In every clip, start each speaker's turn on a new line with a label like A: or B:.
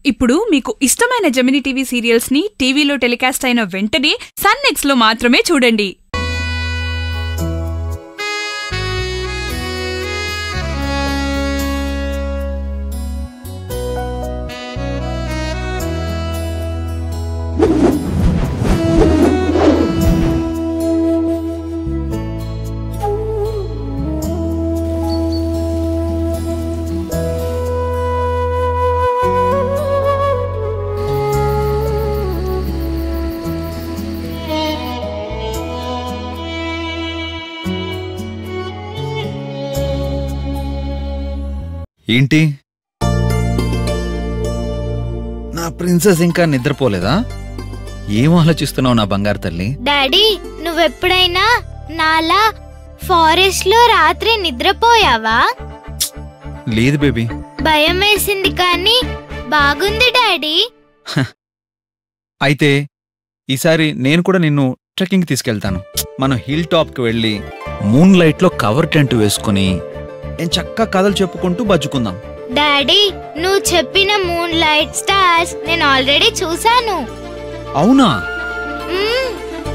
A: ఇప్పుడు మీకు ఇష్టమైన జమిని టీవీ సీరియల్స్ ని టీవీలో టెలికాస్ట్ అయిన వెంటనే సన్ నెక్స్ట్ లో మాత్రమే చూడండి
B: ఏంటి నా ప్రిన్సెస్ ఇంకా నిద్రపోలేదా ఏం ఆలోచిస్తున్నావు నా బంగారు తల్లి
C: డాడీ నువ్వెప్పుడైనా నాలా ఫారెస్ట్ లో రాత్రి నిద్రపోయావా
B: లేదు బేబీ
C: భయం వేసింది కానీ బాగుంది డాడీ
B: అయితే ఈసారి నేను కూడా నిన్ను ట్రెక్కింగ్ తీసుకెళ్తాను మనం హిల్ టాప్కి వెళ్ళి మూన్ లైట్లో కవర్ టెంట్ వేసుకుని నేను చక్కగా కథలు చెప్పుకుంటూ బజ్జుకుందాం
C: డాడీ నువ్వు చెప్పిన మూన్ లైట్ స్టార్స్ నేను ఆల్రెడీ చూసాను
B: అవునా
C: మ్మ్.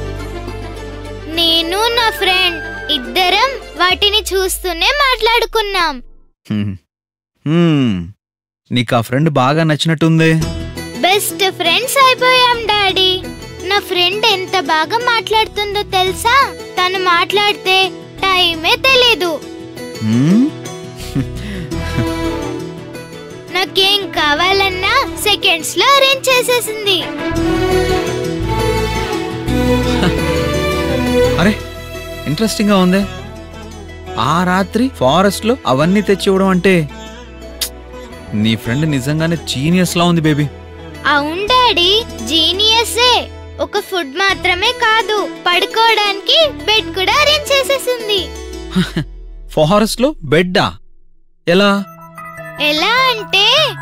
C: నేను నా ఫ్రెండ్ ఇద్దరం వాటిని చూస్తూనే మాట్లాడుకున్నాం
B: హ్మ్. హ్మ్. నీకు ఆ ఫ్రెండ్ బాగా నచ్చినట్టుందే
C: బెస్ట్ ఫ్రెండ్స్ అయిపోయాం డాడీ నా ఫ్రెండ్ ఎంత బాగా మాట్లాడుతుందో తెలుసా తను మాట్లాడితే టైమే తెలీదు
B: హ్మ్?
C: నాకేం కావాలన్నా సెకండ్స్ లో అరేంజ్ చేసేసింది
B: అరే ఇంట్రెస్టింగ్ గా ఉందే ఆ రాత్రి ఫారెస్ట్ లో అవన్నీ తెచ్చివ్వడం అంటే నీ ఫ్రెండ్ నిజంగానే జీనియస్ లా ఉంది బేబీ
C: అవును డాడీ జీనియసే ఒక ఫుడ్ మాత్రమే కాదు పడుకోవడానికి బెడ్ కూడా అరేంజ్ చేసేసింది
B: ఫారెస్ట్ లో బెడ్డా ఎలా
C: ఎలా అంటే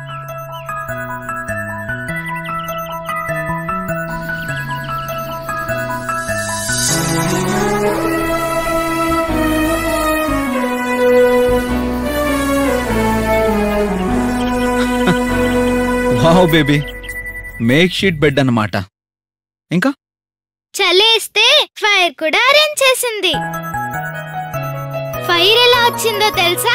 B: wow baby make sheet bed అన్నమాట ఇంకా
C: చలేస్తే ఫైర్ కూడా అరేంజ్ చేసింది ఫైర్ ఎలా వచ్చిందో తెలుసా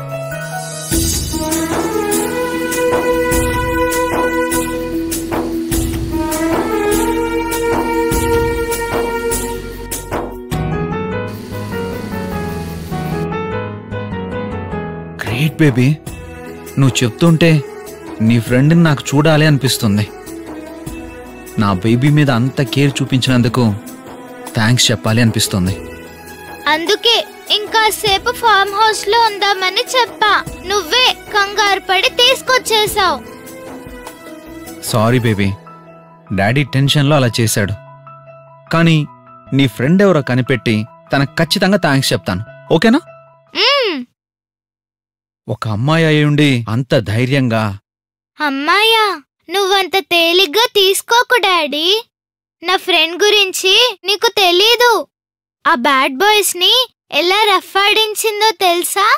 B: గ్రేట్ బేబీ నువ్వు చెప్తుంటే నీ ఫ్రెండ్ని నాకు చూడాలి అనిపిస్తుంది నా బేబీ మీద అంత కేర్ చూపించినందుకు థ్యాంక్స్ చెప్పాలి అనిపిస్తుంది
C: అందుకే ఇంకాసేపు ఫామ్ హౌస్ లో ఉందామని చెప్పా నువ్వే కంగారు పడి తీసుకొచ్చేసావు
B: సారీ బేబీ డాడీ టెన్షన్లో అలా చేశాడు కానీ నీ ఫ్రెండ్ ఎవరో కనిపెట్టి తనకు ఖచ్చితంగా థ్యాంక్స్ చెప్తాను ఓకేనా
C: మ్మ్.
B: ఒక అమ్మాయి అయి ఉండి అంత ధైర్యంగా
C: అమ్మాయా నువ్వంత తేలిగ్గా తీసుకోకు డాడీ నా ఫ్రెండ్ గురించి నీకు తెలీదు ఆ బ్యాడ్ బాయ్స్ ని ఎలా రఫ్ ఆడించిందో తెలుసా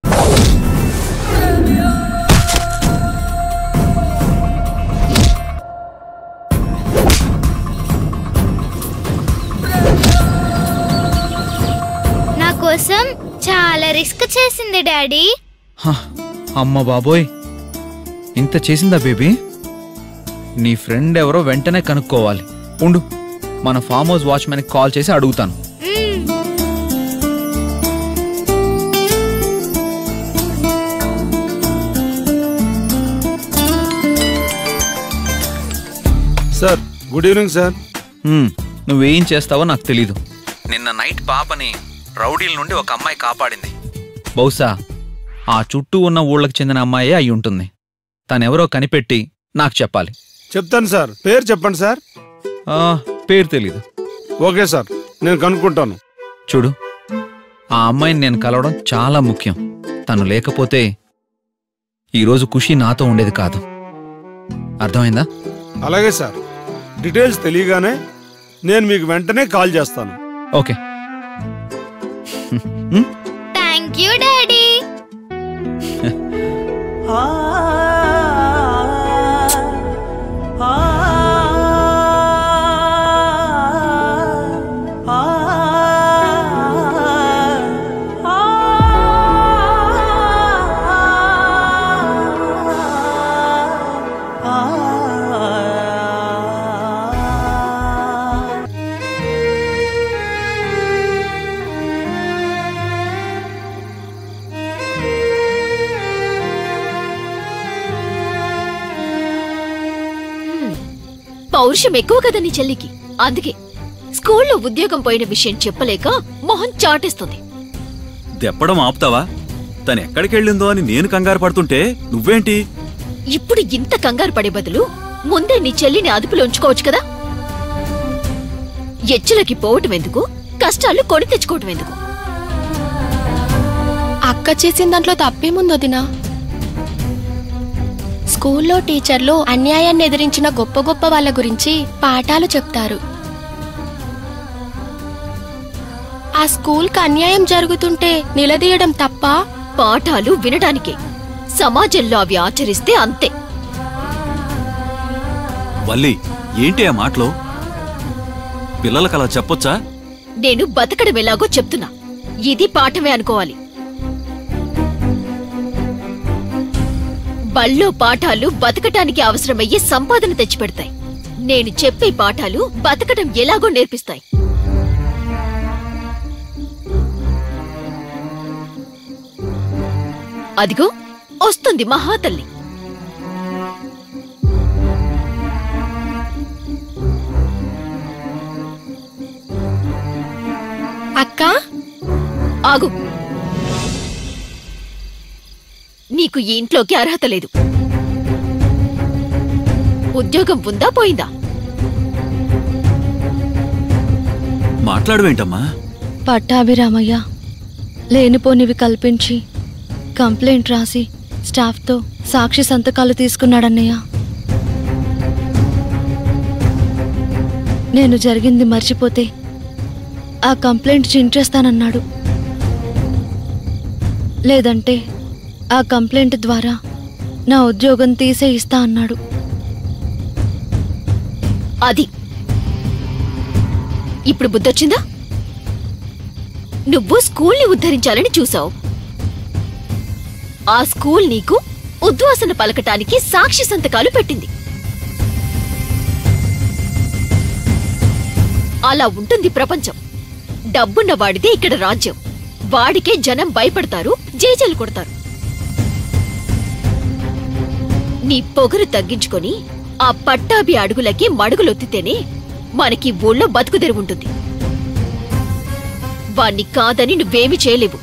C: నా కోసం చాలా రిస్క్ చేసింది డాడీ
B: హ, అమ్మ బాబోయ్ ఇంత చేసిందా బేబీ నీ ఫ్రెండ్ ఎవరో వెంటనే కనుక్కోవాలి ఉండు మన ఫామ్ హౌస్ వాచ్మెన్కి కాల్ చేసి అడుగుతాను
C: మ్మ్.
D: సార్ గుడ్ ఈవినింగ్ సార్
B: హ్మ్, నువ్వేం చేస్తావో నాకు తెలీదు నిన్న నైట్ పాపని రౌడీల నుండి ఒక అమ్మాయి కాపాడింది బహుశా ఆ చుట్టూ ఉన్న ఊళ్ళకి చెందిన అమ్మాయే అయి ఉంటుంది తనెవరో కనిపెట్టి నాకు చెప్పాలి
D: చెప్తాను సార్ పేరు చెప్పండి సార్
B: ఆ, పేరు తెలీదు
D: ఓకే సార్ నేను కనుక్కుంటాను
B: చూడు ఆ అమ్మాయిని నేను కలవడం చాలా ముఖ్యం తను లేకపోతే ఈరోజు ఖుషి నాతో ఉండేది కాదు అర్థమైందా
D: అలాగే సార్ డీటెయిల్స్ తెలియగానే నేను మీకు వెంటనే కాల్ చేస్తాను
B: ఓకే
C: థ్యాంక్ యూ డాడీ
E: ఆ పౌరుషం ఎక్కువ కదా నీ చెల్లికి అందుకే స్కూల్లో ఉద్యోగం పోయిన విషయం చెప్పలేక మొహం చాటేస్తుంది
F: దెప్పడం ఆపుతావా తను ఎక్కడికెళ్ళిందో అని నేను కంగారు పడుతుంటే నువ్వేంటి
E: ఇప్పుడు ఇంత కంగారు పడే బదులు ముందే నీ చెల్లిని అదుపులో ఉంచుకోవచ్చు కదా ఎచ్చులకి పోవటం ఎందుకు కష్టాలు కొని తెచ్చుకోవటం ఎందుకు
G: అక్క చేసిన దాంట్లో తప్పేముంది వదినా స్కూల్లో టీచర్లు అన్యాయాన్ని ఎదిరించిన గొప్ప గొప్ప వాళ్ళ గురించి పాఠాలు చెప్తారు ఆ స్కూల్కి అన్యాయం జరుగుతుంటే నిలదీయడం తప్ప
E: పాఠాలు వినడానికే సమాజంలో అవి ఆచరిస్తే అంతే
F: వల్లి ఏంటి ఆ మాటలో పిల్లలకు అలా చెప్పొచ్చా
E: నేను బతకడం ఎలాగో చెప్తున్నా ఇది పాఠమే అనుకోవాలి బళ్ళో పాఠాలు బతకటానికి అవసరమయ్యే సంపాదన తెచ్చిపెడతాయి నేను చెప్పే పాఠాలు బతకడం ఎలాగో నేర్పిస్తాయి అదిగో వస్తుంది మహాతల్లి
G: అక్క
E: ఆగు నీకు ఈ ఇంట్లోకి అర్హత లేదు ఉద్యోగం ఉందా పోయిందా
F: మాట్లాడవేంటమ్మా
H: పట్టాభిరామయ్య లేనిపోనివి కల్పించి కంప్లైంట్ రాసి స్టాఫ్తో సాక్షి సంతకాలు తీసుకున్నాడన్నయ్య నేను జరిగింది మర్చిపోతే ఆ కంప్లైంట్ చించేస్తానన్నాడు లేదంటే ఆ కంప్లైంట్ ద్వారా నా ఉద్యోగం తీసే ఇస్తా అన్నాడు
E: అది ఇప్పుడు బుద్ధొచ్చిందా నువ్వు స్కూల్ని ఉద్ధరించాలని చూసావు ఆ స్కూల్ నీకు ఉద్వాసన పలకటానికి సాక్షి సంతకాలు పెట్టింది అలా ఉంటుంది ప్రపంచం డబ్బున్న వాడిదే ఇక్కడ రాజ్యం వాడికే జనం భయపడతారు జేజలు కొడతారు నీ పొగరు తగ్గించుకొని ఆ పట్టాభి అడుగులకి మడుగులొత్తితేనే మనకి ఊళ్ళో బతుకు తెరువుంటుంది వాణ్ణి కాదని నువ్వేమి చేయలేవు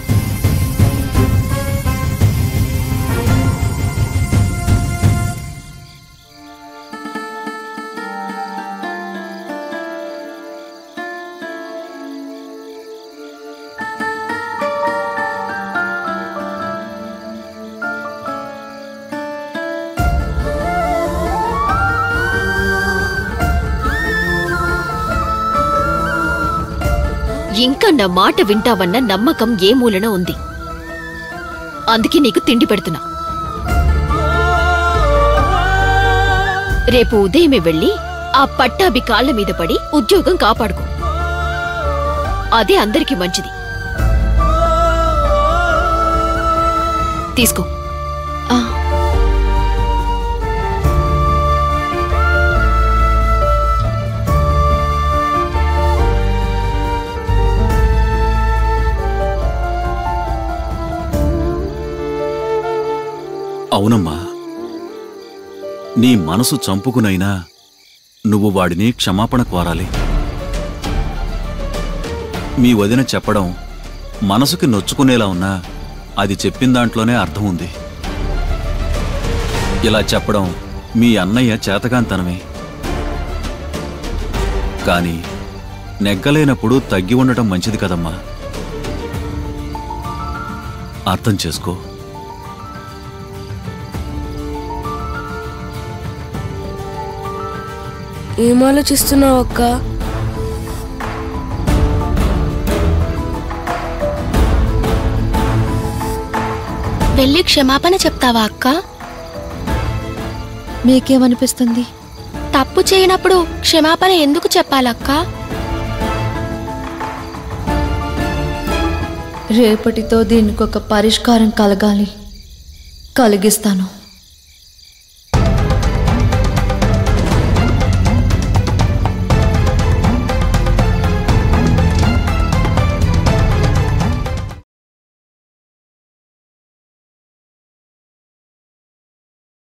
E: ఇంకా నా మాట వింటావన్న నమ్మకం ఏ మూలన ఉంది అందుకే నీకు తిండి పెడుతున్నా రేపు ఉదయమే వెళ్ళి ఆ పట్టాభి కాళ్ళ మీద పడి ఉద్యోగం కాపాడుకో అదే అందరికీ మంచిది తీసుకో
H: ఆ
F: అవునమ్మా నీ మనసు చంపుకునైనా నువ్వు వాడిని క్షమాపణ కోరాలి మీ వదిన చెప్పడం మనసుకి నొచ్చుకునేలా ఉన్నా అది చెప్పిన దాంట్లోనే అర్థం ఉంది ఇలా చెప్పడం మీ అన్నయ్య చేతకాంతనమే కాని నెగ్గలేనప్పుడు తగ్గి ఉండటం మంచిది కదమ్మా అర్థం చేసుకో
I: ఏం ఆలోచిస్తున్నావు అక్క
G: వెళ్ళి క్షమాపణ చెప్తావా అక్క
H: మీకేమనిపిస్తుంది
G: తప్పు చేయనప్పుడు క్షమాపణ ఎందుకు చెప్పాలక్క
H: రేపటితో దీనికి ఒక పరిష్కారం కలగాలి కలిగిస్తాను